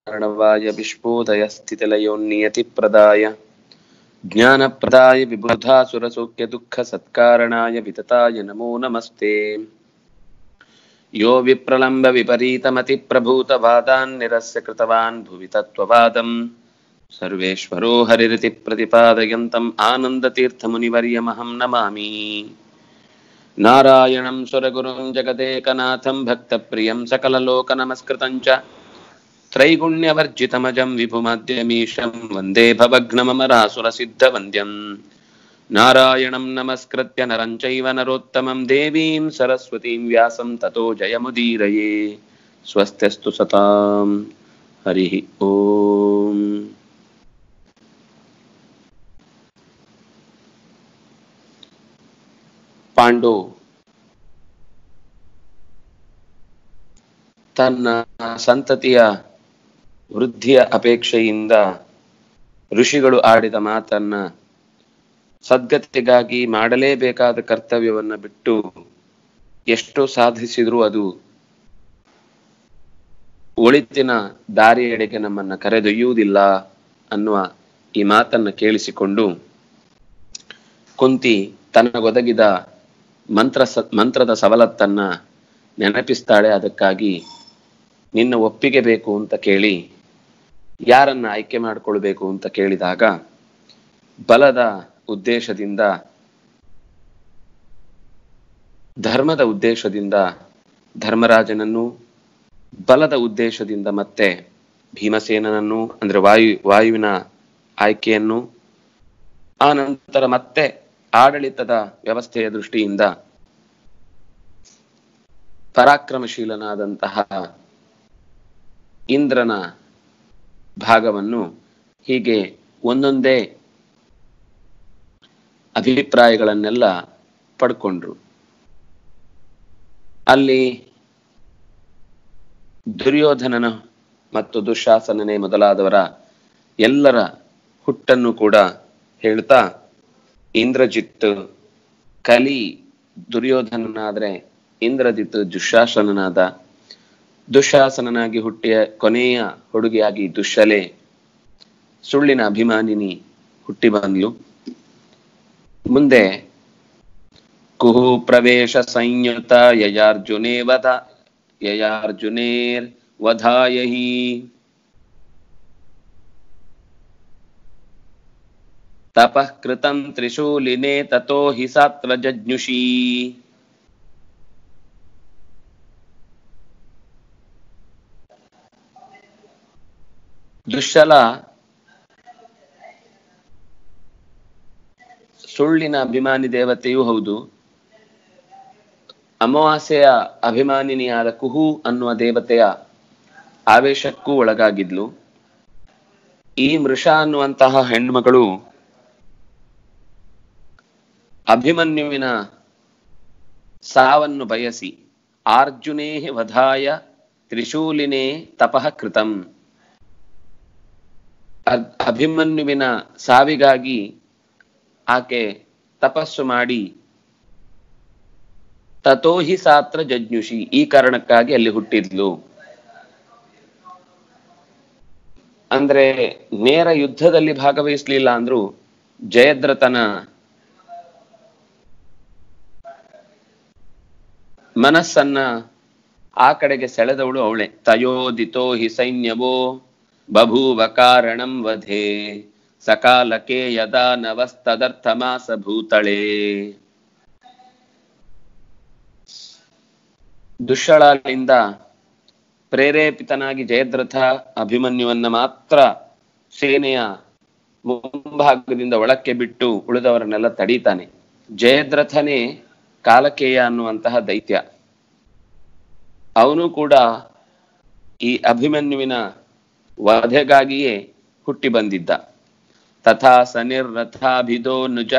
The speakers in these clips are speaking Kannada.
अर्णवाय विश्वोदय स्थितिलयोन्नियतिप्रदाय ज्ञानप्रदाय विबुधासुरसौख्यदुःखसत्कारणाय वितताय नमो नमस्ते यो विप्रलम्ब विपरीतमतिप्रभूतवादान् निरस्य कृतवान् भुवि तत्त्ववादम् सर्वेश्वरो हरिरिति प्रतिपादयन्तम् आनन्दतीर्थमुनिवर्यमहं नमामि नारायणं सुरगुरुं जगदेकनाथं भक्तप्रियं सकललोकनमस्कृतं च त्रैगुण्यवर्जितमजं विभुमद्यमीशं वन्दे भवघ्नममरासुरसिद्धवन्द्यम् नारायणं नमस्कृत्य नरं चैव नरोत्तमं देवीं सरस्वतीं व्यासं ततो जयमुदीरये स्वस्त्यस्तु सतां हरिः ॐ ಪಾಂಡು ತನ್ನ ಸಂತತಿಯ ವೃದ್ಧಿಯ ಅಪೇಕ್ಷೆಯಿಂದ ಋಷಿಗಳು ಆಡಿದ ಮಾತನ್ನ ಸದ್ಗತಿಗಾಗಿ ಮಾಡಲೇಬೇಕಾದ ಕರ್ತವ್ಯವನ್ನ ಬಿಟ್ಟು ಎಷ್ಟು ಸಾಧಿಸಿದ್ರೂ ಅದು ಒಳಿತಿನ ದಾರಿಯೆಡೆಗೆ ನಮ್ಮನ್ನ ಕರೆದೊಯ್ಯುವುದಿಲ್ಲ ಅನ್ನುವ ಈ ಮಾತನ್ನ ಕೇಳಿಸಿಕೊಂಡು ಕುಂತಿ ತನಗೊದಗಿದ ಮಂತ್ರ ಸ ಮಂತ್ರದ ಸವಲತ್ತನ್ನ ನೆನಪಿಸ್ತಾಳೆ ಅದಕ್ಕಾಗಿ ನಿನ್ನ ಒಪ್ಪಿಗೆ ಬೇಕು ಅಂತ ಕೇಳಿ ಯಾರನ್ನ ಆಯ್ಕೆ ಮಾಡಿಕೊಳ್ಬೇಕು ಅಂತ ಕೇಳಿದಾಗ ಬಲದ ಉದ್ದೇಶದಿಂದ ಧರ್ಮದ ಉದ್ದೇಶದಿಂದ ಧರ್ಮರಾಜನನ್ನು ಬಲದ ಉದ್ದೇಶದಿಂದ ಮತ್ತೆ ಭೀಮಸೇನನನ್ನು ಅಂದ್ರೆ ವಾಯು ವಾಯುವಿನ ಆಯ್ಕೆಯನ್ನು ಆ ನಂತರ ಮತ್ತೆ ಆಡಳಿತದ ವ್ಯವಸ್ಥೆಯ ದೃಷ್ಟಿಯಿಂದ ಪರಾಕ್ರಮಶೀಲನಾದಂತಹ ಇಂದ್ರನ ಭಾಗವನ್ನು ಹೀಗೆ ಒಂದೊಂದೇ ಅಭಿಪ್ರಾಯಗಳನ್ನೆಲ್ಲ ಪಡ್ಕೊಂಡ್ರು ಅಲ್ಲಿ ದುರ್ಯೋಧನನ ಮತ್ತು ದುಶಾಸನನೇ ಮೊದಲಾದವರ ಎಲ್ಲರ ಹುಟ್ಟನ್ನು ಕೂಡ ಹೇಳ್ತಾ ಇಂದ್ರಜಿತ್ ಕಲಿ ದುರ್ಯೋಧನನಾದ್ರೆ ಇಂದ್ರಜಿತ್ ದುಶಾಸನನಾದ ದುಶಾಸನನಾಗಿ ಹುಟ್ಟಿಯ ಕೊನೆಯ ಹುಡುಗಿಯಾಗಿ ದುಶ್ಶಲೆ ಸುಳ್ಳಿನ ಅಭಿಮಾನಿನಿ ಹುಟ್ಟಿ ಬಂದ್ಲು ಮುಂದೆ ಕುಹು ಪ್ರವೇಶ ಸಂಯುತ ಯಯಾರ್ಜುನೇ ವಧ ಯಯಾರ್ಜುನೇರ್ ವಧಾಯಹಿ ತಪಃ ಕೃತಂ ತ್ರಿಶೂಲಿನೇ ತಥೋ ಹಿ ಸಾತ್ವ ಜಜ್ಞುಷಿ ದುಶ್ಶಲ ಸುಳ್ಳಿನ ಅಭಿಮಾನಿ ದೇವತೆಯೂ ಹೌದು ಅಮಾವಾಸ್ಯೆಯ ಅಭಿಮಾನಿನಿಯಾದ ಕುಹು ಅನ್ನುವ ದೇವತೆಯ ಆವೇಶಕ್ಕೂ ಒಳಗಾಗಿದ್ಲು ಈ ಮೃಷ ಅನ್ನುವಂತಹ ಹೆಣ್ಮಗಳು ಅಭಿಮನ್ಯುವಿನ ಸಾವನ್ನು ಬಯಸಿ ಆರ್ಜುನೇ ವಧಾಯ ತ್ರಿಶೂಲಿನೇ ತಪಃ ಕೃತಂ ಅಭಿಮನ್ಯುವಿನ ಸಾವಿಗಾಗಿ ಆಕೆ ತಪಸ್ಸು ಮಾಡಿ ತಥೋಹಿ ಸಾತ್ರ ಜಜ್ಞುಷಿ ಈ ಕಾರಣಕ್ಕಾಗಿ ಅಲ್ಲಿ ಹುಟ್ಟಿದ್ಲು ಅಂದ್ರೆ ನೇರ ಯುದ್ಧದಲ್ಲಿ ಭಾಗವಹಿಸ್ಲಿಲ್ಲ ಅಂದ್ರು ಜಯದ್ರಥನ ಮನಸ್ಸನ್ನ ಆ ಕಡೆಗೆ ಸೆಳೆದವಳು ಅವಳೆ ತಯೋದಿತೋ ಹಿ ಸೈನ್ಯವೋ ಬಭೂವ ಕಾರಣಂ ವಧೆ ಸಕಾಲಕ್ಕೆ ಯದಾ ನವಸ್ತದರ್ಥಮಾಸ ಭೂತಳೆ ದುಶ್ಶಳಾಲಿಂದ ಪ್ರೇರೇಪಿತನಾಗಿ ಜಯದ್ರಥ ಅಭಿಮನ್ಯುವನ್ನ ಮಾತ್ರ ಸೇನೆಯ ಮುಂಭಾಗದಿಂದ ಒಳಕ್ಕೆ ಬಿಟ್ಟು ಉಳಿದವರನ್ನೆಲ್ಲ ತಡೀತಾನೆ ಜಯದ್ರಥನೇ ಕಾಲಕೇಯ ಅನ್ನುವಂತಹ ದೈತ್ಯ ಅವನು ಕೂಡ ಈ ಅಭಿಮನ್ಯುವಿನ ವಧೆಗಾಗಿಯೇ ಹುಟ್ಟಿ ಬಂದಿದ್ದ ತಥಾ ಸನಿರ್ರಥಾಭಿದೋ ನುಜ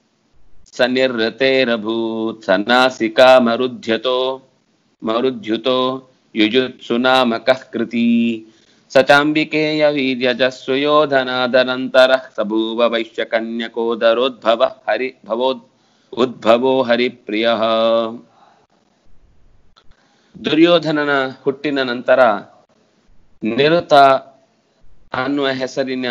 ಸನಿರ್ರತೇರಭೂತ್ ಸನ್ನಾಸಿಕಾ ಮರುಧ್ಯತೋ ಮರುದ್ಯುತೋ ಯುಜುತ್ಸುನಾಮಕಃ ಕೃತಿ ಸಚಾಂಬಿಕೇಯ ವೀರ್ಯಜ ಸುಯೋಧನಾದನಂತರ ಸಭೂವ ವೈಶ್ಯಕನ್ಯಕೋದರೋದ್ಭವ ಹರಿ ಭವೋದ್ ಉದ್ಭವೋ ಹರಿಪ್ರಿಯ ದುರ್ಯೋಧನನ ಹುಟ್ಟಿನ ನಂತರ ನಿರುತ ಅನ್ನುವ ಹೆಸರಿನ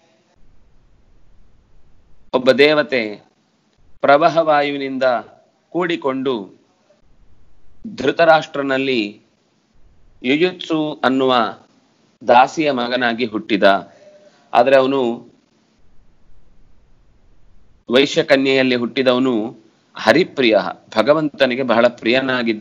ಒಬ್ಬ ದೇವತೆ ಪ್ರವಾಹವಾಯುವಿನಿಂದ ಕೂಡಿಕೊಂಡು ಧೃತರಾಷ್ಟ್ರನಲ್ಲಿ ಯುಯುತ್ಸು ಅನ್ನುವ ದಾಸಿಯ ಮಗನಾಗಿ ಹುಟ್ಟಿದ ಆದರೆ ಅವನು ವೈಶ್ಯಕನ್ಯೆಯಲ್ಲಿ ಹುಟ್ಟಿದವನು ಹರಿಪ್ರಿಯ ಭಗವಂತನಿಗೆ ಬಹಳ ಪ್ರಿಯನಾಗಿದ್ದ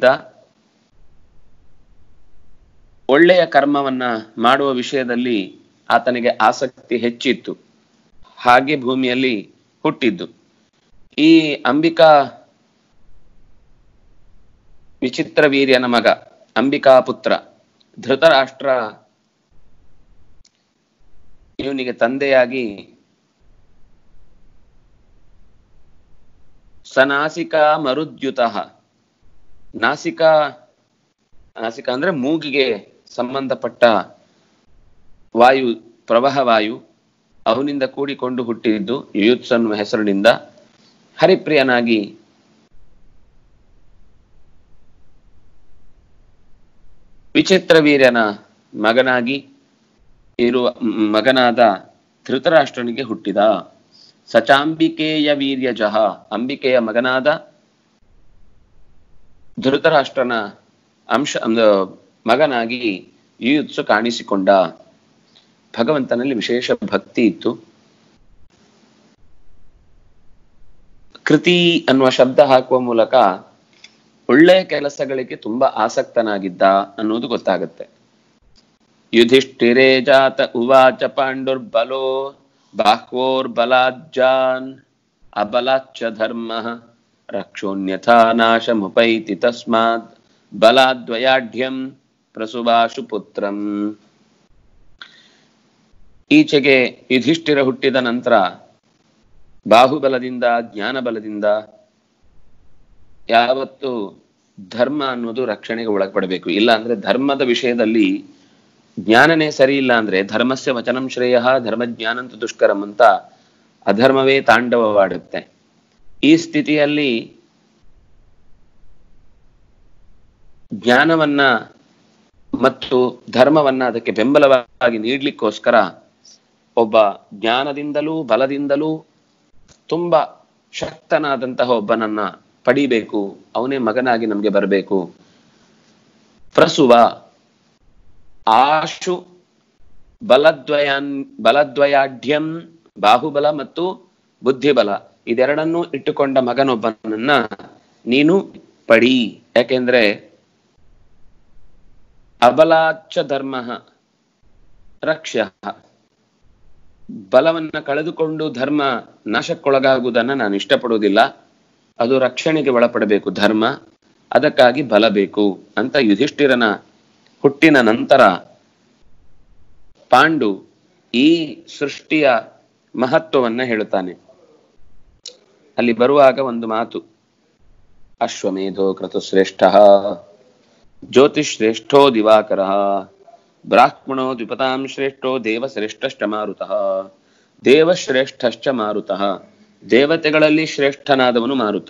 ಒಳ್ಳೆಯ ಕರ್ಮವನ್ನ ಮಾಡುವ ವಿಷಯದಲ್ಲಿ ಆತನಿಗೆ ಆಸಕ್ತಿ ಹೆಚ್ಚಿತ್ತು ಹಾಗೆ ಭೂಮಿಯಲ್ಲಿ ಹುಟ್ಟಿದ್ದು ಈ ಅಂಬಿಕಾ ವಿಚಿತ್ರ ವೀರ್ಯನ ಮಗ ಅಂಬಿಕಾ ಪುತ್ರ ಧೃತರಾಷ್ಟ್ರ ಇವನಿಗೆ ತಂದೆಯಾಗಿ ಸನಾಸಿಕಾ ಮರುದ್ಯುತ ನಾಸಿಕಾ ನಾಸಿಕ ಅಂದ್ರೆ ಮೂಗಿಗೆ ಸಂಬಂಧಪಟ್ಟ ವಾಯು ಪ್ರವಾಹ ವಾಯು ಅವನಿಂದ ಕೂಡಿಕೊಂಡು ಹುಟ್ಟಿದ್ದು ಯುಯುತ್ಸ್ ಅನ್ನುವ ಹೆಸರಿನಿಂದ ಹರಿಪ್ರಿಯನಾಗಿ ವಿಚಿತ್ರ ವೀರ್ಯನ ಮಗನಾಗಿ ಇರುವ ಮ್- ಮಗನಾದ ಧೃತರಾಷ್ಟ್ರನಿಗೆ ಹುಟ್ಟಿದ ಸಚಾಂಬಿಕೆಯ ವೀರ್ಯಜಃ ಅಂಬಿಕೆಯ ಮಗನಾದ ಧೃತರಾಷ್ಟ್ರನ ಅಂಶ ಅಂದ- ಮಗನಾಗಿ ಯುಯುತ್ಸು ಕಾಣಿಸಿಕೊಂಡ ಭಗವಂತನಲ್ಲಿ ವಿಶೇಷ ಭಕ್ತಿ ಇತ್ತು ಕೃತಿ ಅನ್ನುವ ಶಬ್ದ ಹಾಕುವ ಮೂಲಕ ಒಳ್ಳೆಯ ಕೆಲಸಗಳಿಗೆ ತುಂಬಾ ಆಸಕ್ತನಾಗಿದ್ದ ಅನ್ನೋದು ಗೊತ್ತಾಗುತ್ತೆ ಯುಧಿಷ್ಠಿರೇ ಜಾತ ಉವಾಚ ಪಾಂಡುರ್ಬಲೋ ಬಾಹ್ವೋರ್ಬಲಾಜ್ಜಾನ್ ಅಬಲಾಚ್ಚ ಧರ್ಮ ರಕ್ಷೋನ್ಯಥಾ ನಾಶಮುಪೈತಿ ತಸ್ಮಾತ್ ಬಲಾದ್ವಯಾಢ್ಯಂ ಪ್ರಸುವಾಶು ಪುತ್ರಂ ಈಚೆಗೆ ಯುಧಿಷ್ಠಿರ ಹುಟ್ಟಿದ ನಂತರ ಬಾಹುಬಲದಿಂದ ಜ್ಞಾನಬಲದಿಂದ ಯಾವತ್ತು ಧರ್ಮ ಅನ್ನೋದು ರಕ್ಷಣೆಗೆ ಒಳಪಡಬೇಕು ಇಲ್ಲ ಅಂದ್ರೆ ಧರ್ಮದ ವಿಷಯದಲ್ಲಿ ಜ್ಞಾನನೇ ಸರಿ ಇಲ್ಲ ಅಂದ್ರೆ ಧರ್ಮಸ್ಯ ವಚನಂ ಶ್ರೇಯ ಧರ್ಮಜ್ಞಾನಂತ ದುಷ್ಕರಂ ಅಂತ ಅಧರ್ಮವೇ ತಾಂಡವವಾಡುತ್ತೆ ಈ ಸ್ಥಿತಿಯಲ್ಲಿ ಜ್ಞಾನವನ್ನ ಮತ್ತು ಧರ್ಮವನ್ನ ಅದಕ್ಕೆ ಬೆಂಬಲವಾಗಿ ನೀಡ್ಲಿಕ್ಕೋಸ್ಕರ ಒಬ್ಬ ಜ್ಞಾನದಿಂದಲೂ ಬಲದಿಂದಲೂ ತುಂಬಾ ಶಕ್ತನಾದಂತಹ ಒಬ್ಬನನ್ನ ಪಡಿಬೇಕು ಅವನೇ ಮಗನಾಗಿ ನಮ್ಗೆ ಬರಬೇಕು ಪ್ರಸುವ ಆಶು ಬಲದ್ವಯಾನ್ ಬಲದ್ವಯಾಢ್ಯಂ ಬಾಹುಬಲ ಮತ್ತು ಬುದ್ಧಿಬಲ ಇದೆರಡನ್ನೂ ಇಟ್ಟುಕೊಂಡ ಮಗನೊಬ್ಬನನ್ನ ನೀನು ಪಡಿ ಯಾಕೆಂದ್ರೆ ಅಬಲಾಚ್ಚ ಧರ್ಮ ರಕ್ಷ್ಯ ಬಲವನ್ನ ಕಳೆದುಕೊಂಡು ಧರ್ಮ ನಾಶಕ್ಕೊಳಗಾಗುವುದನ್ನ ನಾನು ಇಷ್ಟಪಡುವುದಿಲ್ಲ ಅದು ರಕ್ಷಣೆಗೆ ಒಳಪಡಬೇಕು ಧರ್ಮ ಅದಕ್ಕಾಗಿ ಬಲ ಬೇಕು ಅಂತ ಯುಧಿಷ್ಠಿರನ ಹುಟ್ಟಿನ ನಂತರ ಪಾಂಡು ಈ ಸೃಷ್ಟಿಯ ಮಹತ್ವವನ್ನ ಹೇಳುತ್ತಾನೆ ಅಲ್ಲಿ ಬರುವಾಗ ಒಂದು ಮಾತು ಅಶ್ವಮೇಧೋ ಕ್ರತುಶ್ರೇಷ್ಠ ಜ್ಯೋತಿಶ್ರೇಷ್ಠೋ ದಿವಾಕರ ಬ್ರಾಹ್ಮಣೋ ದ್ವಿಪತಾಂ ಶ್ರೇಷ್ಠೋ ದೇವಶ್ರೇಷ್ಠಶ್ಚ ಮಾರುತಃ ದೇವಶ್ರೇಷ್ಠಶ್ಚ ಮಾರುತಃ ದೇವತೆಗಳಲ್ಲಿ ಶ್ರೇಷ್ಠನಾದವನು ಮಾರುತ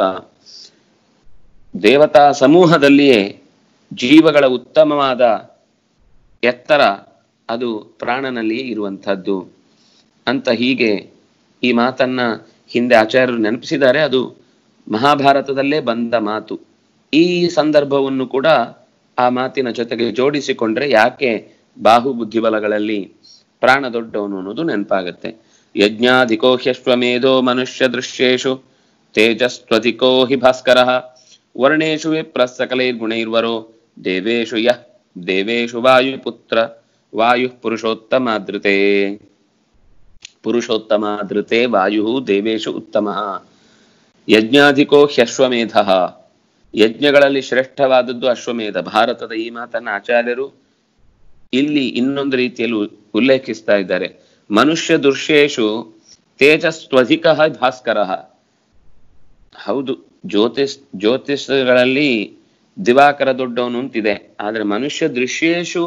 ದೇವತಾ ಸಮೂಹದಲ್ಲಿಯೇ ಜೀವಗಳ ಉತ್ತಮವಾದ ಎತ್ತರ ಅದು ಪ್ರಾಣನಲ್ಲಿಯೇ ಇರುವಂತಹದ್ದು ಅಂತ ಹೀಗೆ ಈ ಮಾತನ್ನ ಹಿಂದೆ ಆಚಾರ್ಯರು ನೆನಪಿಸಿದ್ದಾರೆ ಅದು ಮಹಾಭಾರತದಲ್ಲೇ ಬಂದ ಮಾತು ಈ ಸಂದರ್ಭವನ್ನು ಕೂಡ ಆ ಮಾತಿನ ಜೊತೆಗೆ ಜೋಡಿಸಿಕೊಂಡ್ರೆ ಯಾಕೆ ಬಾಹು ಬುದ್ಧಿಬಲಗಳಲ್ಲಿ ಪ್ರಾಣ ದೊಡ್ಡವನು ಅನ್ನೋದು ನೆನಪಾಗತ್ತೆ ಯಜ್ಞಾಧಿಕೋ ಹ್ಯಶ್ವಮೇಧೋ ಮನುಷ್ಯ ದೃಶ್ಯೇಶು ತೇಜಸ್ತ್ವಧಿಕೋ ಹಿ ಭಾಸ್ಕರ ವರ್ಣೇಶು ವಿಪ್ರ ಸಕಲೈರ್ಗುಣೈರ್ವರೋ ದೇವೇಶು ಯಃ ದೇವೇಶು ವಾಯುಪುತ್ರ ವಾಯು ಪುರುಷೋತ್ತಮಾದೃತೆ ಪುರುಷೋತ್ತಮಾದೃತೆ ವಾಯು ದೇವೇಶು ಉತ್ತಮ ಯಜ್ಞಾಧಿಕೋ ಹ್ಯಶ್ವಮೇಧ ಯಜ್ಞಗಳಲ್ಲಿ ಶ್ರೇಷ್ಠವಾದದ್ದು ಅಶ್ವಮೇಧ ಭಾರತದ ಈ ಮಾತನ್ನ ಆಚಾರ್ಯರು ಇಲ್ಲಿ ಇನ್ನೊಂದು ರೀತಿಯಲ್ಲಿ ಉ- ಉಲ್ಲೇಖಿಸ್ತಾ ಇದ್ದಾರೆ ಮನುಷ್ಯ ದೃಶ್ಯೇಶು ತೇಜಸ್ತ್ವಧಿಕ ಭಾಸ್ಕರ ಹೌದು ಜ್ಯೋತಿಷ್ ಜ್ಯೋತಿಷಗಳಲ್ಲಿ ದಿವಾಕರ ದೊಡ್ಡವನು ಅಂತಿದೆ ಆದ್ರೆ ಮನುಷ್ಯ ದೃಶ್ಯೇಶು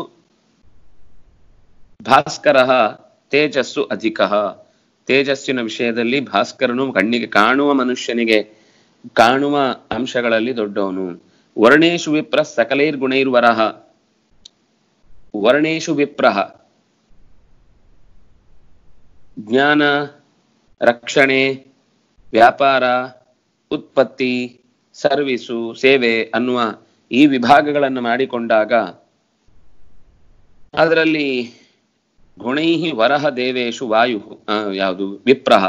ಭಾಸ್ಕರ ತೇಜಸ್ಸು ಅಧಿಕ ತೇಜಸ್ಸಿನ ವಿಷಯದಲ್ಲಿ ಭಾಸ್ಕರನು ಕಣ್ಣಿಗೆ ಕಾಣುವ ಮನುಷ್ಯನಿಗೆ ಕಾಣುವ ಅಂಶಗಳಲ್ಲಿ ದೊಡ್ಡವನು ವರ್ಣೇಶು ವಿಪ್ರ ಸಕಲೈರ್ಗುಣೈರ್ವರಹ ವರ್ಣೇಶು ವಿಪ್ರಹ ಜ್ಞಾನ ರಕ್ಷಣೆ ವ್ಯಾಪಾರ ಉತ್ಪತ್ತಿ ಸರ್ವಿಸು ಸೇವೆ ಅನ್ನುವ ಈ ವಿಭಾಗಗಳನ್ನು ಮಾಡಿಕೊಂಡಾಗ ಅದರಲ್ಲಿ ಗುಣೈ ವರಹ ದೇವೇಶು ವಾಯು ಆ, ಯಾವುದು ವಿಪ್ರಹ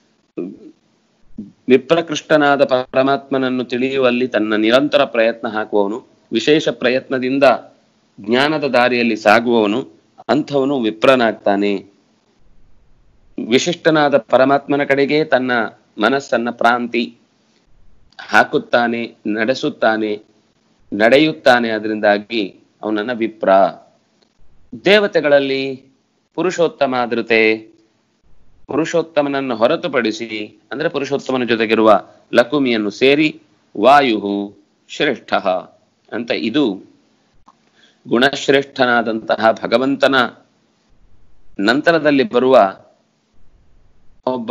ವಿಪ್ರಕೃಷ್ಟನಾದ ಪರಮಾತ್ಮನನ್ನು ತಿಳಿಯುವಲ್ಲಿ ತನ್ನ ನಿರಂತರ ಪ್ರಯತ್ನ ಹಾಕುವವನು ವಿಶೇಷ ಪ್ರಯತ್ನದಿಂದ ಜ್ಞಾನದ ದಾರಿಯಲ್ಲಿ ಸಾಗುವವನು ಅಂಥವನು ವಿಪ್ರನಾಗ್ತಾನೆ ವಿಶಿಷ್ಟನಾದ ಪರಮಾತ್ಮನ ಕಡೆಗೆ ತನ್ನ ಮನಸ್ಸನ್ನ ಪ್ರಾಂತಿ ಹಾಕುತ್ತಾನೆ ನಡೆಸುತ್ತಾನೆ ನಡೆಯುತ್ತಾನೆ ಅದರಿಂದಾಗಿ ಅವನನ್ನ ವಿಪ್ರ ದೇವತೆಗಳಲ್ಲಿ ಪುರುಷೋತ್ತಮ ಆದೃತೆ ಪುರುಷೋತ್ತಮನನ್ನು ಹೊರತುಪಡಿಸಿ ಅಂದ್ರೆ ಪುರುಷೋತ್ತಮನ ಜೊತೆಗಿರುವ ಲಕುಮಿಯನ್ನು ಸೇರಿ ವಾಯು ಶ್ರೇಷ್ಠ ಅಂತ ಇದು ಗುಣಶ್ರೇಷ್ಠನಾದಂತಹ ಭಗವಂತನ ನಂತರದಲ್ಲಿ ಬರುವ ಒಬ್ಬ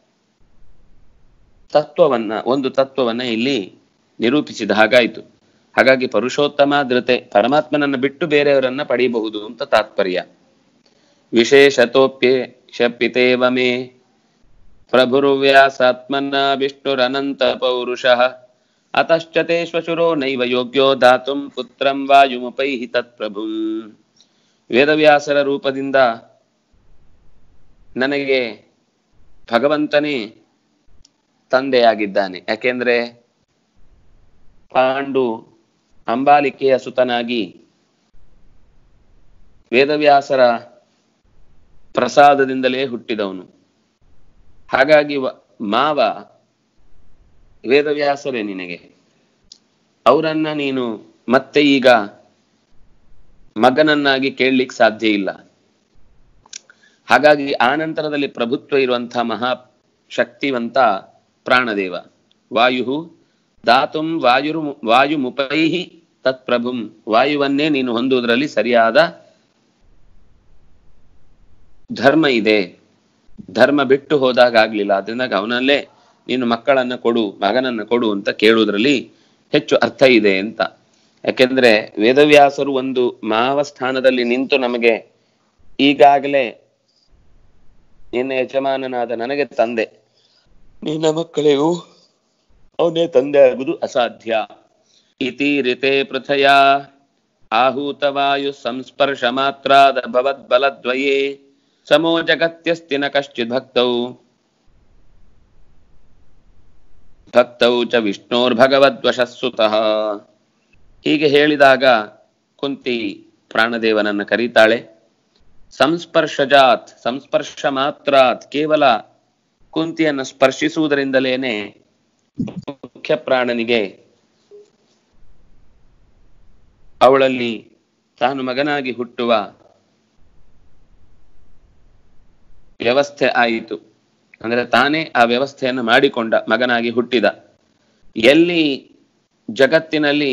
ತತ್ವವನ್ನ ಒಂದು ತತ್ವವನ್ನ ಇಲ್ಲಿ ನಿರೂಪಿಸಿದ ಹಾಗಾಯಿತು ಹಾಗಾಗಿ ಪರುಷೋತ್ತಮ ಧೃತೆ ಪರಮಾತ್ಮನನ್ನ ಬಿಟ್ಟು ಬೇರೆಯವರನ್ನ ಪಡೆಯಬಹುದು ಅಂತ ತಾತ್ಪರ್ಯ ವಿಶೇಷತೋಪ್ಯೆ ಶಪಿತೇವ ಮೇ ಪ್ರಭುರ್ವ್ಯಾಸಾತ್ಮನ ವಿಷ್ಣುರನಂತ ಪೌರುಷಃ ಅತಶ್ಚ ತೇ ಶ್ವಶುರೋ ನೈವ ಯೋಗ್ಯೋ ದಾತುಂ ಪುತ್ರಂ ವಾಯುಮುಪೈಹಿ ತತ್ಪ್ರಭುಂ ವೇದವ್ಯಾಸರ ರೂಪದಿಂದ ನನಗೆ ಭಗವಂತನೇ ತಂದೆಯಾಗಿದ್ದಾನೆ ಯಾಕೆಂದ್ರೆ ಪಾಂಡು ಅಂಬಾಲಿಕೆಯ ಸುತನಾಗಿ ವೇದವ್ಯಾಸರ ಪ್ರಸಾದದಿಂದಲೇ ಹುಟ್ಟಿದವನು ಹಾಗಾಗಿ ವ- ಮಾವ ವೇದವ್ಯಾಸರೇ ನಿನಗೆ ಅವರನ್ನ ನೀನು ಮತ್ತೆ ಈಗ ಮಗನನ್ನಾಗಿ ಕೇಳಲಿಕ್ಕೆ ಸಾಧ್ಯ ಇಲ್ಲ ಹಾಗಾಗಿ ಆ ನಂತರದಲ್ಲಿ ಪ್ರಭುತ್ವ ಇರುವಂತಹ ಮಹಾ ಶಕ್ತಿವಂತ ಪ್ರಾಣದೇವ ವಾಯು ದಾತುಂ ವಾಯುರು ವಾಯು ಮುಪೈಹಿ ತತ್ಪ್ರಭುಂ ವಾಯುವನ್ನೇ ನೀನು ಹೊಂದುವುದರಲ್ಲಿ ಸರಿಯಾದ ಧರ್ಮ ಇದೆ ಧರ್ಮ ಬಿಟ್ಟು ಹೋದಾಗ ಆಗ್ಲಿಲ್ಲ ಅದರಿಂದ ಅವನಲ್ಲೇ ನೀನು ಮಕ್ಕಳನ್ನ ಕೊಡು ಮಗನನ್ನ ಕೊಡು ಅಂತ ಕೇಳುವುದರಲ್ಲಿ ಹೆಚ್ಚು ಅರ್ಥ ಇದೆ ಅಂತ ಯಾಕೆಂದ್ರೆ ವೇದವ್ಯಾಸರು ಒಂದು ಮಾವ ಸ್ಥಾನದಲ್ಲಿ ನಿಂತು ನಮಗೆ ಈಗಾಗಲೇ ನಿನ್ನ ಯಜಮಾನನಾದ ನನಗೆ ತಂದೆ ನಿನ್ನ ಮಕ್ಕಳಿಗೂ ಅವನೇ ತಂದೆ ಆಗುವುದು ಅಸಾಧ್ಯ ಇತಿ ರಿತೆ ಪೃಥಯ ಆಹೂತ ವಾಯು ಸಂಸ್ಪರ್ಶ ಮಾತ್ರಾದ ಭವದ್ಬಲದ್ವಯೇ ಸಮೋ ಜಗತ್ಯಸ್ತಿ ನ ಕಶ್ಚಿತ್ ಭಕ್ತೌ ಭಕ್ತೌ ಚ ವಿಷ್ಣೋರ್ಭಗವದ್ವಶಸ್ಸುತಃ ಹೀಗೆ ಹೇಳಿದಾಗ ಕುಂತಿ ಪ್ರಾಣದೇವನನ್ನ ಕರೀತಾಳೆ ಸಂಸ್ಪರ್ಶಜಾತ್ ಸಂಸ್ಪರ್ಶ ಮಾತ್ರಾತ್ ಕೇವಲ ಕುಂತಿಯನ್ನು ಸ್ಪರ್ಶಿಸುವುದರಿಂದಲೇನೆ ಮುಖ್ಯ ಪ್ರಾಣನಿಗೆ ಅವಳಲ್ಲಿ ತಾನು ಮಗನಾಗಿ ಹುಟ್ಟುವ ವ್ಯವಸ್ಥೆ ಆಯಿತು ಅಂದ್ರೆ ತಾನೇ ಆ ವ್ಯವಸ್ಥೆಯನ್ನು ಮಾಡಿಕೊಂಡ ಮಗನಾಗಿ ಹುಟ್ಟಿದ ಎಲ್ಲಿ ಜಗತ್ತಿನಲ್ಲಿ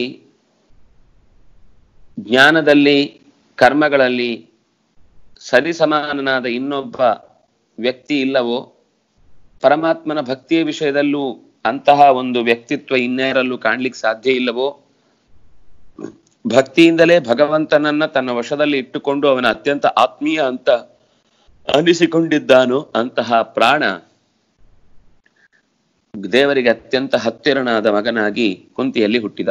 ಜ್ಞಾನದಲ್ಲಿ ಕರ್ಮಗಳಲ್ಲಿ ಸರಿಸಮಾನನಾದ ಇನ್ನೊಬ್ಬ ವ್ಯಕ್ತಿ ಇಲ್ಲವೋ ಪರಮಾತ್ಮನ ಭಕ್ತಿಯ ವಿಷಯದಲ್ಲೂ ಅಂತಹ ಒಂದು ವ್ಯಕ್ತಿತ್ವ ಇನ್ಯಾರಲ್ಲೂ ಕಾಣ್ಲಿಕ್ಕೆ ಸಾಧ್ಯ ಇಲ್ಲವೋ ಭಕ್ತಿಯಿಂದಲೇ ಭಗವಂತನನ್ನ ತನ್ನ ವಶದಲ್ಲಿ ಇಟ್ಟುಕೊಂಡು ಅವನ ಅತ್ಯಂತ ಆತ್ಮೀಯ ಅಂತ ಅನಿಸಿಕೊಂಡಿದ್ದಾನೋ ಅಂತಹ ಪ್ರಾಣ ದೇವರಿಗೆ ಅತ್ಯಂತ ಹತ್ತಿರನಾದ ಮಗನಾಗಿ ಕುಂತಿಯಲ್ಲಿ ಹುಟ್ಟಿದ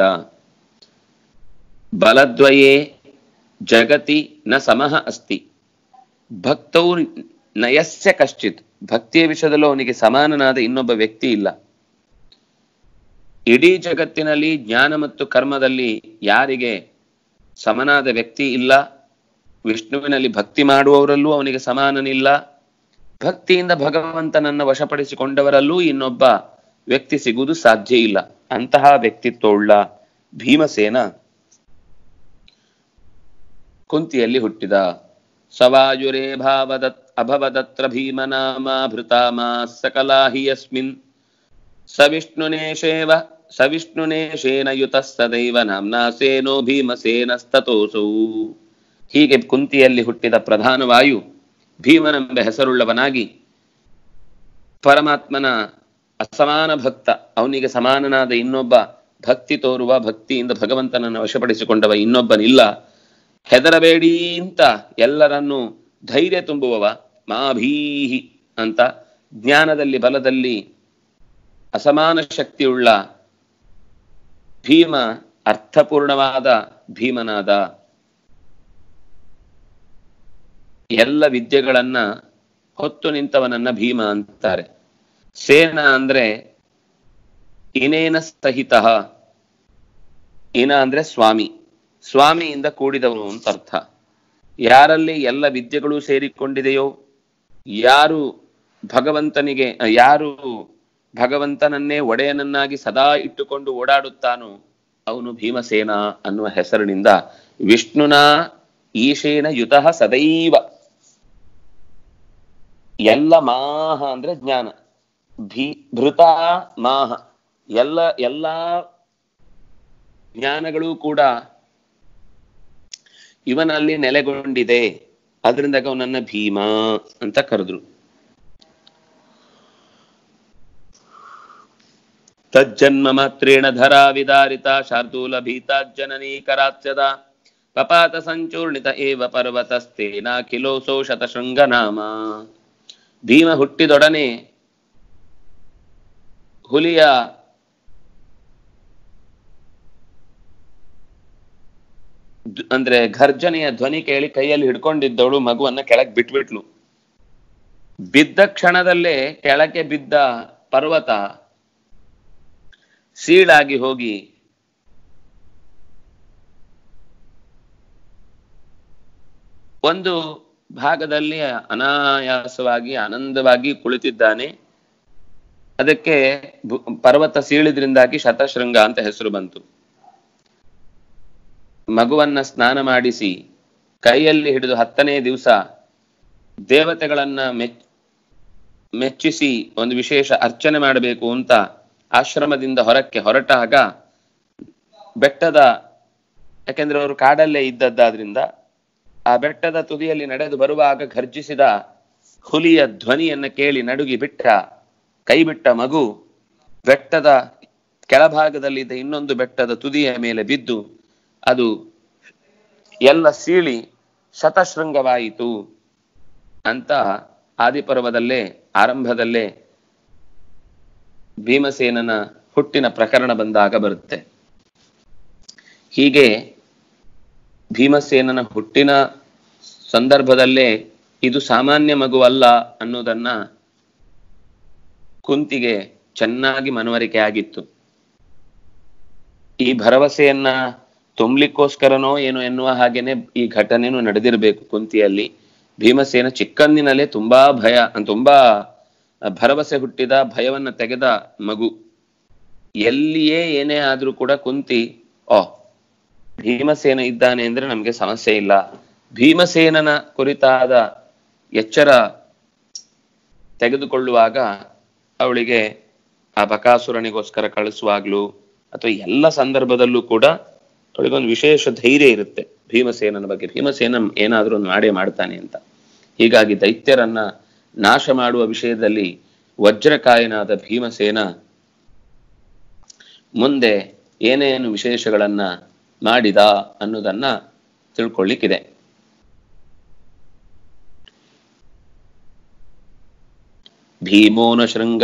ಬಲದ್ವಯೇ ಜಗತಿ ನ ಸಮಃ ಅಸ್ತಿ ಭಕ್ತೌ ನಯಸ್ಯ ಕಶ್ಚಿತ್ ಭಕ್ತಿಯ ವಿಷಯದಲ್ಲೂ ಅವನಿಗೆ ಸಮಾನನಾದ ಇನ್ನೊಬ್ಬ ವ್ಯಕ್ತಿ ಇಲ್ಲ ಇಡೀ ಜಗತ್ತಿನಲ್ಲಿ ಜ್ಞಾನ ಮತ್ತು ಕರ್ಮದಲ್ಲಿ ಯಾರಿಗೆ ಸಮನಾದ ವ್ಯಕ್ತಿ ಇಲ್ಲ ವಿಷ್ಣುವಿನಲ್ಲಿ ಭಕ್ತಿ ಮಾಡುವವರಲ್ಲೂ ಅವನಿಗೆ ಸಮಾನನಿಲ್ಲ ಭಕ್ತಿಯಿಂದ ಭಗವಂತನನ್ನ ವಶಪಡಿಸಿಕೊಂಡವರಲ್ಲೂ ಇನ್ನೊಬ್ಬ ವ್ಯಕ್ತಿ ಸಿಗುವುದು ಸಾಧ್ಯ ಇಲ್ಲ ಅಂತಹ ವ್ಯಕ್ತಿತ್ವವುಳ್ಳ ಭೀಮಸೇನ ಕುಂತಿಯಲ್ಲಿ ಹುಟ್ಟಿದ ಸವಾಯುರೇ ಭಾವದತ್ ಅಭವದತ್ರ ಭೀಮನಾಮಾಭೃತಾಮಾ ಸಕಲಾ ಹಿ ಯಸ್ಮಿನ್ ಸವಿಷ್ಣುನೇಶೇವ ಸವಿಷ್ಣುನೇಶೇನ ಯುತಃ ಸದೈವ ನಾಮ್ನಾ ಸೇನೋ ಭೀಮಸೇನಸ್ತತೋಸೌ ಹೀಗೆ ಕುಂತಿಯಲ್ಲಿ ಹುಟ್ಟಿದ ಪ್ರಧಾನ ವಾಯು ಭೀಮನೆಂಬ ಹೆಸರುಳ್ಳವನಾಗಿ ಪರಮಾತ್ಮನ ಅಸಮಾನ ಭಕ್ತ ಅವನಿಗೆ ಸಮಾನನಾದ ಇನ್ನೊಬ್ಬ ಭಕ್ತಿ ತೋರುವ ಭಕ್ತಿಯಿಂದ ಭಗವಂತನನ್ನು ವಶಪಡಿಸಿಕೊಂಡವ ಇನ್ನೊಬ್ಬನಿಲ್ಲ ಹೆದರಬೇಡಿ ಅಂತ ಎಲ್ಲರನ್ನೂ ಧೈರ್ಯ ತುಂಬುವವ ಮಾಭೀಹಿ ಅಂತ ಜ್ಞಾನದಲ್ಲಿ ಬಲದಲ್ಲಿ ಅಸಮಾನ ಶಕ್ತಿಯುಳ್ಳ ಭೀಮ ಅರ್ಥಪೂರ್ಣವಾದ ಭೀಮನಾದ ಎಲ್ಲ ವಿದ್ಯೆಗಳನ್ನ ಹೊತ್ತು ನಿಂತವನನ್ನ ಭೀಮ ಅಂತಾರೆ ಸೇನ ಅಂದ್ರೆ ಇನೇನ ಸಹಿತ ಇನ ಅಂದ್ರೆ ಸ್ವಾಮಿ ಸ್ವಾಮಿಯಿಂದ ಕೂಡಿದವನು ಅಂತ ಅರ್ಥ ಯಾರಲ್ಲಿ ಎಲ್ಲ ವಿದ್ಯೆಗಳು ಸೇರಿಕೊಂಡಿದೆಯೋ ಯಾರು ಭಗವಂತನಿಗೆ ಯಾರು ಭಗವಂತನನ್ನೇ ಒಡೆಯನನ್ನಾಗಿ ಸದಾ ಇಟ್ಟುಕೊಂಡು ಓಡಾಡುತ್ತಾನೋ ಅವನು ಭೀಮಸೇನ ಅನ್ನುವ ಹೆಸರಿನಿಂದ ವಿಷ್ಣುನ ಈಶೇನ ಯುತಃ ಸದೈವ ಎಲ್ಲ ಮಾಹ ಅಂದ್ರೆ ಜ್ಞಾನ ಭೀ ಭೃತ ಮಾಹ ಎಲ್ಲ ಎಲ್ಲಾ ಜ್ಞಾನಗಳು ಕೂಡ ಇವನಲ್ಲಿ ನೆಲೆಗೊಂಡಿದೆ ಅದರಿಂದ ಅವನನ್ನ ಭೀಮ ಅಂತ ಕರೆದ್ರು ತಜ್ಜನ್ಮ ಮಾತ್ರೇಣ ಧರಾ ವಿದಾರಿತ ಶಾರ್ದೂಲ ಭೀತಾ ಜನನೀ ಕರಾತ್ಯದ ಪಪಾತ ಸಂಚೂರ್ಣಿತ ಏವ ಪರ್ವತಸ್ತೇನಾಖಿಲೋಸೋ ಶತಶೃಂಗನಾಮ ಭೀಮ ಹುಟ್ಟಿದೊಡನೆ ಹುಲಿಯ ದ್- ಅಂದ್ರೆ ಘರ್ಜನೆಯ ಧ್ವನಿ ಕೇಳಿ ಕೈಯಲ್ಲಿ ಹಿಡ್ಕೊಂಡಿದ್ದವಳು ಮಗುವನ್ನ ಕೆಳಗೆ ಬಿಟ್ಬಿಟ್ಲು ಬಿದ್ದ ಕ್ಷಣದಲ್ಲೇ ಕೆಳಗೆ ಬಿದ್ದ ಪರ್ವತ ಸೀಳಾಗಿ ಹೋಗಿ ಒಂದು ಭಾಗದಲ್ಲಿ ಅನಾಯಾಸವಾಗಿ ಆನಂದವಾಗಿ ಕುಳಿತಿದ್ದಾನೆ ಅದಕ್ಕೆ ಭು- ಪರ್ವತ ಸೀಳಿದ್ರಿಂದಾಗಿ ಶತಶೃಂಗ ಅಂತ ಹೆಸರು ಬಂತು ಮಗುವನ್ನ ಸ್ನಾನ ಮಾಡಿಸಿ ಕೈಯಲ್ಲಿ ಹಿಡಿದು ಹತ್ತನೇ ದಿವಸ ದೇವತೆಗಳನ್ನ ಮೆಚ್ ಮೆಚ್ಚಿಸಿ ಒಂದು ವಿಶೇಷ ಅರ್ಚನೆ ಮಾಡಬೇಕು ಅಂತ ಆಶ್ರಮದಿಂದ ಹೊರಕ್ಕೆ ಹೊರಟಾಗ ಬೆಟ್ಟದ ಯಾಕೆಂದ್ರೆ ಅವರು ಕಾಡಲ್ಲೇ ಇದ್ದದ್ದಾದ್ರಿಂದ ಆ ಬೆಟ್ಟದ ತುದಿಯಲ್ಲಿ ನಡೆದು ಬರುವಾಗ ಘರ್ಜಿಸಿದ ಹುಲಿಯ ಧ್ವನಿಯನ್ನ ಕೇಳಿ ನಡುಗಿ ಬಿಟ್ಟ ಕೈ ಬಿಟ್ಟ ಮಗು ಬೆಟ್ಟದ ಕೆಳಭಾಗದಲ್ಲಿದ್ದ ಇನ್ನೊಂದು ಬೆಟ್ಟದ ತುದಿಯ ಮೇಲೆ ಬಿದ್ದು ಅದು ಎಲ್ಲ ಸೀಳಿ ಶತಶೃಂಗವಾಯಿತು ಅಂತ ಆದಿಪರ್ವದಲ್ಲೇ ಆರಂಭದಲ್ಲೇ ಭೀಮಸೇನನ ಹುಟ್ಟಿನ ಪ್ರಕರಣ ಬಂದಾಗ ಬರುತ್ತೆ ಹೀಗೆ ಭೀಮಸೇನನ ಹುಟ್ಟಿನ ಸಂದರ್ಭದಲ್ಲೇ ಇದು ಸಾಮಾನ್ಯ ಮಗುವಲ್ಲ ಅನ್ನೋದನ್ನ ಕುಂತಿಗೆ ಚೆನ್ನಾಗಿ ಮನವರಿಕೆ ಆಗಿತ್ತು ಈ ಭರವಸೆಯನ್ನ ತುಂಬಲಿಕ್ಕೋಸ್ಕರನೋ ಏನೋ ಎನ್ನುವ ಹಾಗೇನೆ ಈ ಘಟನೆನೂ ನಡೆದಿರಬೇಕು ಕುಂತಿಯಲ್ಲಿ ಭೀಮಸೇನ ಚಿಕ್ಕಂದಿನಲ್ಲೇ ತುಂಬಾ ಭಯ ತುಂಬಾ ಭರವಸೆ ಹುಟ್ಟಿದ ಭಯವನ್ನ ತೆಗೆದ ಮಗು ಎಲ್ಲಿಯೇ ಏನೇ ಆದ್ರೂ ಕೂಡ ಕುಂತಿ ಓ ಭೀಮಸೇನ ಇದ್ದಾನೆ ಅಂದ್ರೆ ನಮ್ಗೆ ಸಮಸ್ಯೆ ಇಲ್ಲ ಭೀಮಸೇನನ ಕುರಿತಾದ ಎಚ್ಚರ ತೆಗೆದುಕೊಳ್ಳುವಾಗ ಅವಳಿಗೆ ಆ ಬಕಾಸುರನಿಗೋಸ್ಕರ ಕಳಿಸುವಾಗ್ಲೂ ಅಥವಾ ಎಲ್ಲ ಸಂದರ್ಭದಲ್ಲೂ ಕೂಡ ಅವಳಿಗೊಂದು ವಿಶೇಷ ಧೈರ್ಯ ಇರುತ್ತೆ ಭೀಮಸೇನನ ಬಗ್ಗೆ ಭೀಮಸೇನ ಏನಾದ್ರೂ ಒಂದು ಮಾಡೇ ಮಾಡ್ತಾನೆ ಅಂತ ಹೀಗಾಗಿ ದೈತ್ಯರನ್ನ ನಾಶ ಮಾಡುವ ವಿಷಯದಲ್ಲಿ ವಜ್ರಕಾಯನಾದ ಭೀಮಸೇನ ಮುಂದೆ ಏನೇನು ವಿಶೇಷಗಳನ್ನ ಮಾಡಿದ ಅನ್ನೋದನ್ನ ತಿಳ್ಕೊಳ್ಳಿಕ್ಕಿದೆ ಭೀಮೋ ನ ಶೃಂಗ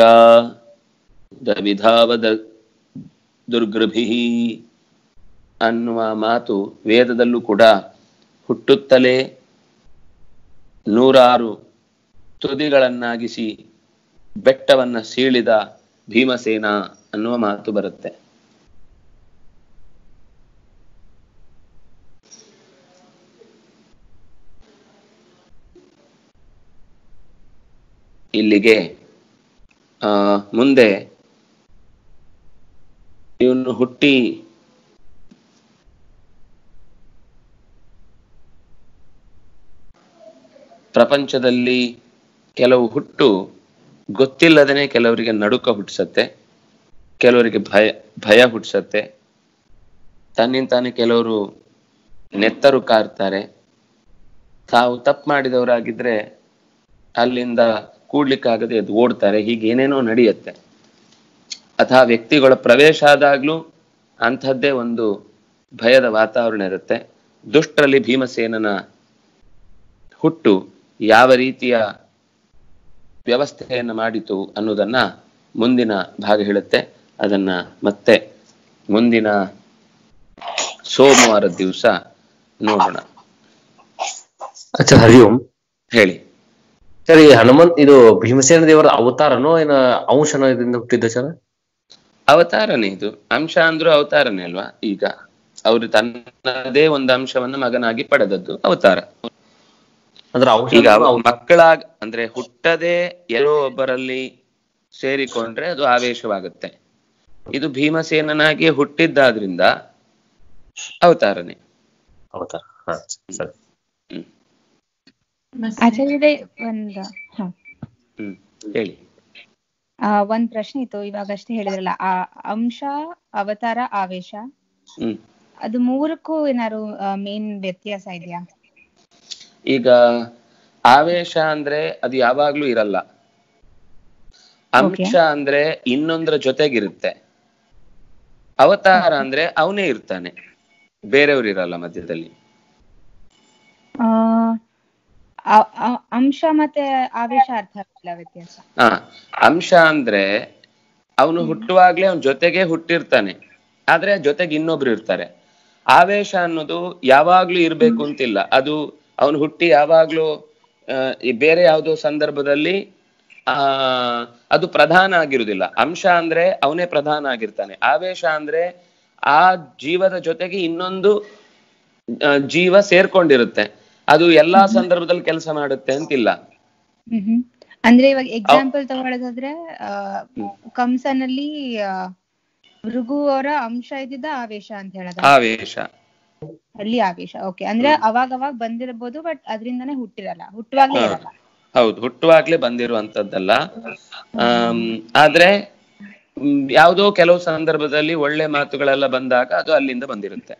ವಿಧಾವದ ದುರ್ಗೃಭಿ ಅನ್ನುವ ಮಾತು ವೇದದಲ್ಲೂ ಕೂಡ ಹುಟ್ಟುತ್ತಲೇ ನೂರಾರು ತುದಿಗಳನ್ನಾಗಿಸಿ ಬೆಟ್ಟವನ್ನ ಸೀಳಿದ ಭೀಮಸೇನ ಅನ್ನುವ ಮಾತು ಬರುತ್ತೆ ಇಲ್ಲಿಗೆ ಆ ಮುಂದೆ ಇವನು ಹುಟ್ಟಿ ಪ್ರಪಂಚದಲ್ಲಿ ಕೆಲವು ಹುಟ್ಟು ಗೊತ್ತಿಲ್ಲದೇನೆ ಕೆಲವರಿಗೆ ನಡುಕ ಹುಟ್ಟಿಸತ್ತೆ ಕೆಲವರಿಗೆ ಭಯ ಭಯ ಹುಟ್ಟಿಸತ್ತೆ ತನ್ನಿಂತಾನೆ ಕೆಲವರು ನೆತ್ತರು ಕಾರ್ತಾರೆ ತಾವು ತಪ್ಪು ಮಾಡಿದವರಾಗಿದ್ರೆ ಅಲ್ಲಿಂದ ಕೂಡ್ಲಿಕ್ಕಾಗದೆ ಎದ್ದು ಓಡ್ತಾರೆ ಹೀಗೆ ಏನೇನೋ ನಡೆಯುತ್ತೆ ಅಥವಾ ವ್ಯಕ್ತಿಗಳ ಪ್ರವೇಶ ಆದಾಗ್ಲೂ ಅಂಥದ್ದೇ ಒಂದು ಭಯದ ವಾತಾವರಣ ಇರುತ್ತೆ ದುಷ್ಟರಲ್ಲಿ ಭೀಮಸೇನನ ಹುಟ್ಟು ಯಾವ ರೀತಿಯ ವ್ಯವಸ್ಥೆಯನ್ನು ಮಾಡಿತು ಅನ್ನೋದನ್ನ ಮುಂದಿನ ಭಾಗ ಹೇಳುತ್ತೆ ಅದನ್ನ ಮತ್ತೆ ಮುಂದಿನ ಸೋಮವಾರದ ದಿವಸ ನೋಡೋಣ ಅಚ್ಚಾ ಹರಿ ಓಂ ಹೇಳಿ ಸರ್ ಈ ಹನುಮಂತ್ ಇದು ಭೀಮಸೇನ ದೇವರ ಅವತಾರನೋ ಏನ ಅಂಶನೋ ಇದರಿಂದ ಹುಟ್ಟಿದ್ದ ಸರ್ ಅವತಾರನೇ ಇದು ಅಂಶ ಅಂದ್ರೂ ಅವತಾರನೇ ಅಲ್ವಾ ಈಗ ಅವರು ತನ್ನದೇ ಒಂದು ಅಂಶವನ್ನ ಮಗನಾಗಿ ಪಡೆದದ್ದು ಅವತಾರ ಅಂದ್ರೆ ಅಂಶ ಈಗ ಅವ ಮಕ್ಕಳಾಗ ಅಂದ್ರೆ ಹುಟ್ಟದೆ ಯಾರೋ ಒಬ್ಬರಲ್ಲಿ ಸೇರಿಕೊಂಡ್ರೆ ಅದು ಆವೇಶವಾಗುತ್ತೆ ಇದು ಭೀಮಸೇನನಾಗಿ ಹುಟ್ಟಿದ್ದಾದ್ರಿಂದ ಅವತಾರನೇ ಅವತಾರ ಹಾ ಸರಿ ಆಚಾರ್ಯರೇ ಒಂದ್ ಹ. ಹ್ಮ್ ಹೇಳಿ ಆ, ಒಂದ್ ಪ್ರಶ್ನೆ ಇತ್ತು ಇವಾಗಷ್ಟೇ ಹೇಳಿದ್ರಲ್ಲ ಆ ಅಂಶ ಅವತಾರ ಆವೇಶ ಹ್ಮ್ ಅದು ಮೂರಕ್ಕೂ ಏನಾದ್ರು ಮೇನ್ ವ್ಯತ್ಯಾಸ ಇದೆಯಾ ಈಗ ಆವೇಶ ಅಂದ್ರೆ ಅದು ಯಾವಾಗ್ಲೂ ಇರಲ್ಲ ಅಂಶ ಅಂದ್ರೆ ಇನ್ನೊಂದರ ಜೊತೆಗಿರುತ್ತೆ ಅವತಾರ ಅಂದ್ರೆ ಅವನೇ ಇರ್ತಾನೆ ಬೇರೆಯವ್ರು ಇರಲ್ಲ ಮಧ್ಯದಲ್ಲಿ ಆ, ಆ- ಆ- ಅಂಶ ಮತ್ತೆ ಆವೇಶ ಅರ್ಥ ಆಗಿಲ್ಲ ವ್ಯತ್ಯಾಸ ಹಾ ಅಂಶ ಅಂದ್ರೆ ಅವನು ಹುಟ್ಟುವಾಗ್ಲೇ ಅವನ ಜೊತೆಗೆ ಹುಟ್ಟಿರ್ತಾನೆ ಆದ್ರೆ ಜೊತೆಗೆ ಇನ್ನೊಬ್ರು ಇರ್ತಾರೆ ಆವೇಶ ಅನ್ನೋದು ಯಾವಾಗ್ಲೂ ಇರ್ಬೇಕು ಅಂತಿಲ್ಲ ಅದು ಅವನು ಹುಟ್ಟಿ ಯಾವಾಗ್ಲೂ ಆ, ಈ ಬೇರೆ ಯಾವುದೋ ಸಂದರ್ಭದಲ್ಲಿ ಆ ಅದು ಪ್ರಧಾನ ಆಗಿರುವುದಿಲ್ಲ ಅಂಶ ಅಂದ್ರೆ ಅವನೇ ಪ್ರಧಾನ ಆಗಿರ್ತಾನೆ ಆವೇಶ ಅಂದ್ರೆ ಆ ಜೀವದ ಜೊತೆಗೆ ಇನ್ನೊಂದು ಆ, ಜೀವ ಸೇರ್ಕೊಂಡಿರುತ್ತೆ ಅದು ಎಲ್ಲಾ ಸಂದರ್ಭದಲ್ಲಿ ಕೆಲಸ ಮಾಡುತ್ತೆ ಅಂತಿಲ್ಲ ಹ್ಮ್ ಹ್ಮ್ ಅಂದ್ರೆ ಇವಾಗ ಎಕ್ಸಾಂಪಲ್ ತಗೊಳ್ಳೋದಾದ್ರೆ ಆ, ಕಂಸನಲ್ಲಿ ಆ, ಭೃಗು ಅವರ ಅಂಶ ಇದ್ದಿದ್ದ ಆವೇಶ ಅಂತ ಹೇಳದ ಆವೇಶ ಅಲ್ಲಿ ಆವೇಶ ಓಕೆ ಅಂದ್ರೆ ಅವಾಗ ಅವಾಗ ಬಂದಿರಬಹುದು ಬಟ್ ಅದರಿಂದನೇ ಹುಟ್ಟಿರಲ್ಲ ಹುಟ್ಟುವಾಗ್ಲೇ ಹಾ. ಇರಲ್ಲ ಹೌದು ಹುಟ್ಟುವಾಗ್ಲೇ ಬಂದಿರುವಂತದ್ದಲ್ಲ ಆಮ್, ಆದ್ರೆ ಮ್, ಯಾವುದೋ ಕೆಲವು ಸಂದರ್ಭದಲ್ಲಿ ಒಳ್ಳೆ ಮಾತುಗಳೆಲ್ಲ ಬಂದಾಗ ಅದು ಅಲ್ಲಿಂದ ಬಂದಿರುತ್ತೆ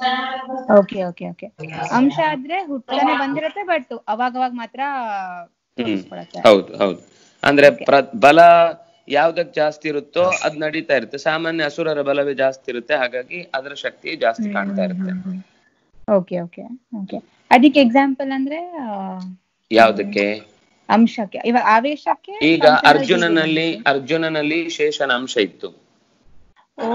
ಓಕೆ ಓಕೆ ಓಕೆ ಅಂಶ ಆದ್ರೆ ಹುಟ್ಟಾನೆ ಬಂದಿರತ್ತೆ ಬಟ್ ಅವಾಗ ಅವಾಗ ಮಾತ್ರ ತೋರಿಸ್ಕೊಳತ್ತೆ ಹೌದು ಹೌದು ಅಂದ್ರೆ ಪ್ರ ಬಲ ಯಾವ್ದಕ್ ಜಾಸ್ತಿ ಇರುತ್ತೋ ಅದ್ ನಡೀತಾ ಇರುತ್ತೆ ಸಾಮಾನ್ಯ ಅಸುರರ ಬಲವೇ ಜಾಸ್ತಿ ಇರುತ್ತೆ ಹಾಗಾಗಿ ಅದರ ಶಕ್ತಿ ಜಾಸ್ತಿ ಕಾಣ್ತಾ ಇರುತ್ತೆ ಓಕೆ ಓಕೆ ಓಕೆ ಅದಕ್ಕೆ ಎಕ್ಸಾಂಪಲ್ ಅಂದ್ರೆ ಆ, ಯಾವ್ದಕ್ಕೆ ಅಂಶಕ್ಕೆ ಇವಾಗ ಆವೇಶಕ್ಕೆ ಈಗ ಕಂಸನ ಅರ್ಜುನನಲ್ಲಿ ಅರ್ಜುನನಲ್ಲಿ ಶೇಷನ ಅಂಶ ಇತ್ತು oh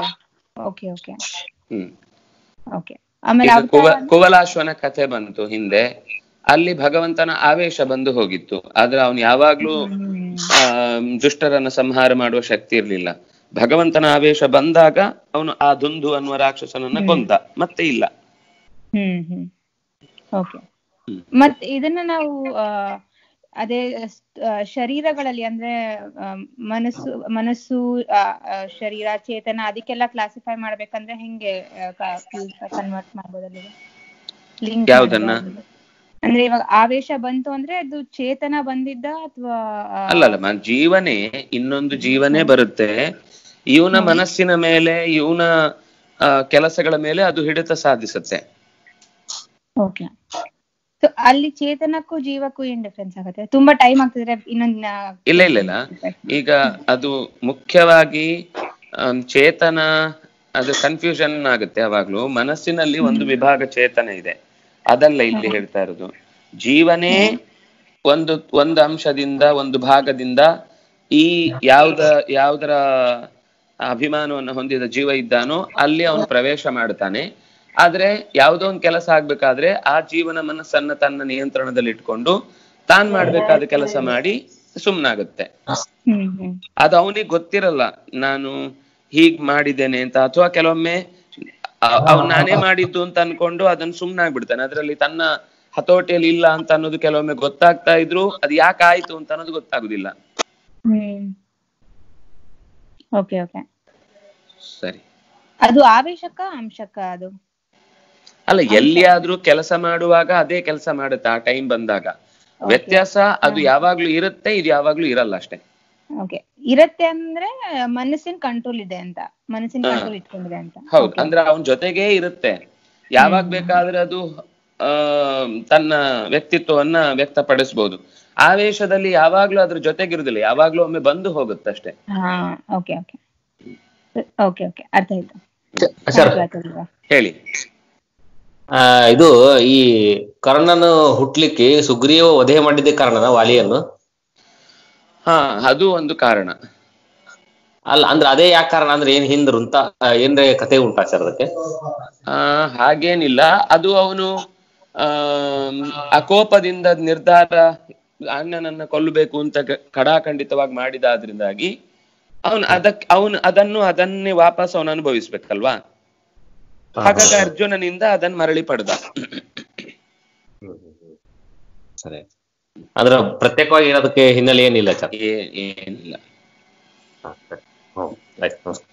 okay okay hmm okay ಆಮೇಲೆ ಈಗ ಅವತಾರ ಕುವ ಕುವಲಾಶ್ವನ ಕಥೆ ಬಂತು ಹಿಂದೆ ಅಲ್ಲಿ ಭಗವಂತನ ಆವೇಶ ಬಂದು ಹೋಗಿತ್ತು ಆದ್ರೆ ಅವನು ಯಾವಾಗ್ಲೂ ಆ ದುಷ್ಟರನ್ನ ಸಂಹಾರ ಮಾಡುವ ಶಕ್ತಿ ಇರ್ಲಿಲ್ಲ ಭಗವಂತನ ಆವೇಶ ಬಂದಾಗ ಅವನು ಆ ದುಂದು ಅನ್ನುವ ರಾಕ್ಷಸನನ್ನ ಕೊಂದ ಮತ್ತೆ ಇಲ್ಲ ಹ್ಮ್ ಹ್ಮ್ ಓಕೆ ಹ್ಮ್. ಮತ್ ಇದನ್ನ ನಾವು ಆ, ಅದೇ ಸ್- ಆ, ಶರೀರಗಳಲ್ಲಿ ಅಂದ್ರೆ ಆ, ಮನಸ್ಸು ಮನಸ್ಸು ಆ, ಆ, ಶರೀರ ಚೇತನ ಅದಕ್ಕೆಲ್ಲ ಕ್ಲಾಸಿಫೈ ಮಾಡ್ಬೇಕಂದ್ರೆ ಹೆಂಗೆ ಕನ್ವರ್ಟ್ ಮಾಡ್ಬೋದಲ್ಲಿ ಲಿಂಕ್ ಯಾವ್ದನ್ನ? ಅಂದ್ರೆ ಇವಾಗ ಆವೇಶ ಬಂತು ಅಂದ್ರೆ ಅದು ಚೇತನ ಬಂದಿದ್ದ ಅಥವಾ ಅಲ್ಲಲ್ಲ ಮ- ಜೀವನೇ ಇನ್ನೊಂದು ಜೀವನೇ ಬರುತ್ತೆ ಇವನ ಮನಸ್ಸಿನ ಮೇಲೆ ಇವನ ಕೆಲಸಗಳ ಮೇಲೆ ಅದು ಹಿಡಿತ ಸಾಧಿಸುತ್ತೆ ಓಕೆ ಸೊ ಅಲ್ಲಿ ಚೇತನಕ್ಕೂ ಜೀವಕ್ಕೂ ಏನ್ ಡಿಫ್ರೆನ್ಸ್ ಆಗುತ್ತೆ ತುಂಬಾ ಟೈಮ್ ಆಗ್ತಿದ್ರೆ ಇನ್ನೊಂದ್ ಇಲ್ಲ ಇಲ್ಲ ಇಲ್ಲ ಈಗ ಅದು ಮುಖ್ಯವಾಗಿ ಆಮ್, ಚೇತನ ಅದು ಕನ್ಫ್ಯೂಷನ್ ಆಗುತ್ತೆ ಯಾವಾಗ್ಲೂ ಮನಸ್ಸಿನಲ್ಲಿ ಒಂದು ವಿಭಾಗ ಚೇತನ ಇದೆ ಅದಲ್ಲ ಇಲ್ಲಿ ಹೇಳ್ತಾ ಇರೋದು ಜೀವನೇ ಒಂದು ಒಂದು ಅಂಶದಿಂದ ಒಂದು ಭಾಗದಿಂದ ಈ ಯಾವ್ದ ಯಾವ್ದರ ಅಭಿಮಾನವನ್ನು ಹೊಂದಿದ ಜೀವ ಇದ್ದಾನೋ ಅಲ್ಲಿ ಅವನು ಪ್ರವೇಶ ಮಾಡ್ತಾನೆ ಆದ್ರೆ ಯಾವುದೋ ಒಂದು ಕೆಲಸ ಆಗ್ಬೇಕಾದ್ರೆ ಆ ಜೀವನ ಮನಸ್ಸನ್ನ ತನ್ನ ನಿಯಂತ್ರಣದಲ್ಲಿ ಇಟ್ಕೊಂಡು ತಾನ್ ಮಾಡ್ಬೇಕಾದ ಕೆಲಸ ಮಾಡಿ ಸುಮ್ನಾಗುತ್ತೆ ಹ್ಮ್ ಹ್ಮ್ ಅದು ಅವನಿಗೆ ಗೊತ್ತಿರಲ್ಲ ನಾನು ಹೀಗ್ ಮಾಡಿದ್ದೇನೆ ಅಂತ ಅಥವಾ ಕೆಲವೊಮ್ಮೆ ಅವ್ನು ನಾನೇ ಮಾಡಿದ್ದು ಅಂತ ಅನ್ಕೊಂಡು ಅದನ್ನ ಸುಮ್ನಾಗ್ಬಿಡ್ತಾನೆ ಅದ್ರಲ್ಲಿ ತನ್ನ ಹತೋಟಿಯಲ್ಲಿ ಇಲ್ಲ ಅಂತ ಅನ್ನೋದು ಕೆಲವೊಮ್ಮೆ ಗೊತ್ತಾಗ್ತಾ ಇದ್ರು ಅದು ಯಾಕೆ ಆಯ್ತು ಅಂತ ಅನ್ನೋದು ಗೊತ್ತಾಗುದಿಲ್ಲ ಹ್ಮ್ ಓಕೆ ಓಕೆ ಸರಿ ಅದು ಆವೇಶಕ್ಕ ಅಂಶಕ್ಕ ಅದು ಅಲ್ಲ ಎಲ್ಲಿಯಾದ್ರೂ ಕೆಲಸ ಮಾಡುವಾಗ ಅದೇ ಕೆಲಸ ಮಾಡುತ್ತೆ ಆ ಟೈಮ್ ಬಂದಾಗ ವ್ಯತ್ಯಾಸ ಅದು ಯಾವಾಗ್ಲೂ ಇರುತ್ತೆ ಇದು ಯಾವಾಗ್ಲೂ ಇರಲ್ಲ ಅಷ್ಟೇ ಓಕೆ ಇರತ್ತೆ ಅಂದ್ರೆ ಮನಸ್ಸಿನ ಕಂಟ್ರೋಲ್ ಇದೆ ಅಂತ ಮನಸ್ಸಿನ ಹಾ. ಕಂಟ್ರೋಲ್ ಇಟ್ಕೊಂಡಿದೆ ಅಂತ ಹೌದು ಅಂದ್ರೆ ಅವನ ಜೊತೆಗೇ ಇರುತ್ತೆ ಯಾವಾಗ ಬೇಕಾದ್ರೆ ಅದು ಆ ತನ್ನ ವ್ಯಕ್ತಿತ್ವವನ್ನ ವ್ಯಕ್ತಪಡಿಸ್ಬೋದು ಆವೇಶದಲ್ಲಿ ಯಾವಾಗ್ಲೂ ಅದ್ರ ಜೊತೆಗಿರುದಿಲ್ಲ ಯಾವಾಗ್ಲೂ ಒಮ್ಮೆ ಬಂದು ಹೋಗುತ್ತಷ್ಟೇ ಹಾ ಓಕೆ ಓಕೆ ಓಕೆ ಓಕೆ ಅರ್ಥ ಆಯ್ತು ಸರ್ ಆಯ್ತು, ಆಯ್ತು ಅಲ್ವಾ? ಹೇಳಿ ಆ, ಇದು ಈ ಕರ್ಣನು ಹುಟ್ಲಿಕ್ಕೆ ಸುಗ್ರೀವ ವಧೆ ಮಾಡಿದ್ದೆ ಕಾರಣನ ವಾಲಿಯನ್ನು ಹಾ ಅದು ಒಂದು ಕಾರಣ ಅಲ್ಲ ಅಂದ್ರೆ ಅದೇ ಯಾಕೆ ಕಾರಣ ಅಂದ್ರೆ ಏನ್ ಹಿಂದ್ರು ಅಂತ ಆ, ಏನ್ರೆ ಕತೆ ಉಂಟಾ ಸರ್ ಅದಕ್ಕೆ ಆ ಹಾಗೇನಿಲ್ಲ ಅದು ಅವನು ಆ ಅಕೋಪದಿಂದ ನಿರ್ಧಾರ ಅಣ್ಣನನ್ನ ಕೊಲ್ಲಬೇಕು ಅಂತ ಕ- ಖಡಾಖಂಡಿತವಾಗಿ ಮಾಡಿದಾದ್ರಿಂದಾಗಿ ಅವನು ಅದಕ್ಕೆ ಅವನು ಅದನ್ನು ಅದನ್ನೇ ವಾಪಸ್ ಅವನು ಅನುಭವಿಸ್ಬೇಕಲ್ವಾ ಹಾಗಾಗಿ ಅರ್ಜುನನಿಂದ ಅದನ್ನ ಮರಳಿ ಪಡೆದ ಸರಿ ಅಂದ್ರೆ ಪ್ರತ್ಯೇಕವಾಗಿ ಇರೋದಕ್ಕೆ ಹಿನ್ನೆಲೆ ಏನಿಲ್ಲ ಸರ್ ಏ- ಏನಿಲ್ಲ ಹ್ಮ್ ಆಯ್ತು ನಮಸ್ಕಾರ